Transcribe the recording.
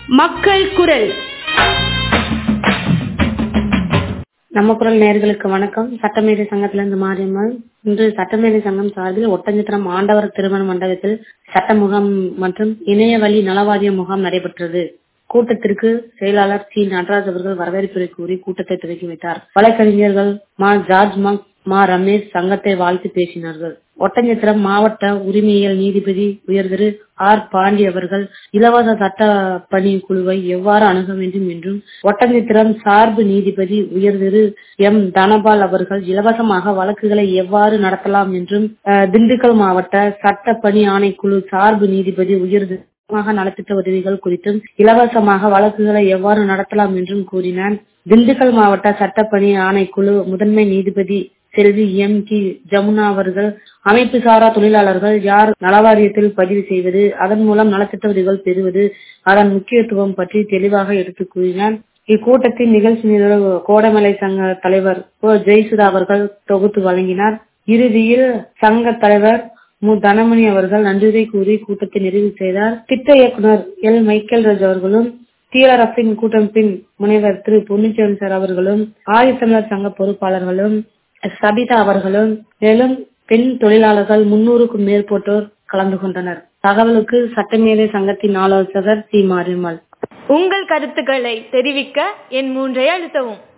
மக்கள் குரல் நம்ம குரல் நேர்களுக்கு வணக்கம் சட்டமேதை சங்கத்திலிருந்து மாரியம்மாள் இன்று சட்டமேதை சங்கம் சார்பில் ஒட்டஞ்சத்திரம் ஆண்டவர் திருமண மண்டபத்தில் சட்ட முகாம் மற்றும் இணைய வழி நலவாரிய முகாம் நடைபெற்றது கூட்டத்திற்கு செயலாளர் சி நடராஜ் அவர்கள் வரவேற்புரை கூறி கூட்டத்தை துவக்கி வைத்தார் வழக்கறிஞர்கள் மா ஜார்ஜ் மக் மா ரமேஷ் சங்கத்தை வாழ்த்து பேசினார்கள் ஒட்டஞ்சத்திரம் மாவட்ட உரிமையியல் நீதிபதி உயர்திரு ஆர் பாண்டி அவர்கள் இலவச சட்ட பணி குழுவை எவ்வாறு அணுக வேண்டும் என்றும் ஒட்டஞ்சத்திரம் சார்பு நீதிபதி உயர்திரு எம் தனபால் அவர்கள் இலவசமாக வழக்குகளை எவ்வாறு நடத்தலாம் என்றும் அஹ், திண்டுக்கல் மாவட்ட சட்ட பணி ஆணைக்குழு சார்பு நீதிபதி உயர்திரு நலத்திட்ட உதவிகள் குறித்தும் இலவசமாக வழக்குகளை எவ்வாறு நடத்தலாம் என்றும் கூறினார் திண்டுக்கல் மாவட்ட சட்டப்பணி ஆணைக்குழு முதன்மை நீதிபதி செல்வி எம் கி ஜமுனா அவர்கள் அமைப்பு சாரா தொழிலாளர்கள் யார் நலவாரியத்தில் பதிவு செய்வது அதன் மூலம் நலத்திட்ட உதவிகள் பெறுவது அதன் முக்கியத்துவம் பற்றி தெளிவாக எடுத்துக் கூறினார் இக்கூட்டத்தின் நிகழ்ச்சி நிரல் கோடமலை சங்க தலைவர் ஓ ஜெயசுதா அவர்கள் தொகுத்து வழங்கினார் இறுதியில் சங்க தலைவர் மு தனமணி அவர்கள் நன்றியை கூறி கூட்டத்தை நிறைவு செய்தார் திட்ட இயக்குனர் எல் மைக்கேல் ராஜ் அவர்களும் தீரரசின் கூட்டமைப்பின் முனைவர் திரு பொன்னிச்சேரன் சார் அவர்களும் ஆதித்தமிழர் சங்க பொறுப்பாளர்களும் சபிதா அவர்களும் மேலும் பெண் தொழிலாளர்கள் முன்னூறுக்கும் மேற்பட்டோர் கலந்து கொண்டனர் தகவலுக்கு சட்டமேதை சங்கத்தின் ஆலோசகர் சி மாரியம்மாள் உங்கள் கருத்துக்களை தெரிவிக்க என் மூன்றை அழுத்தவும்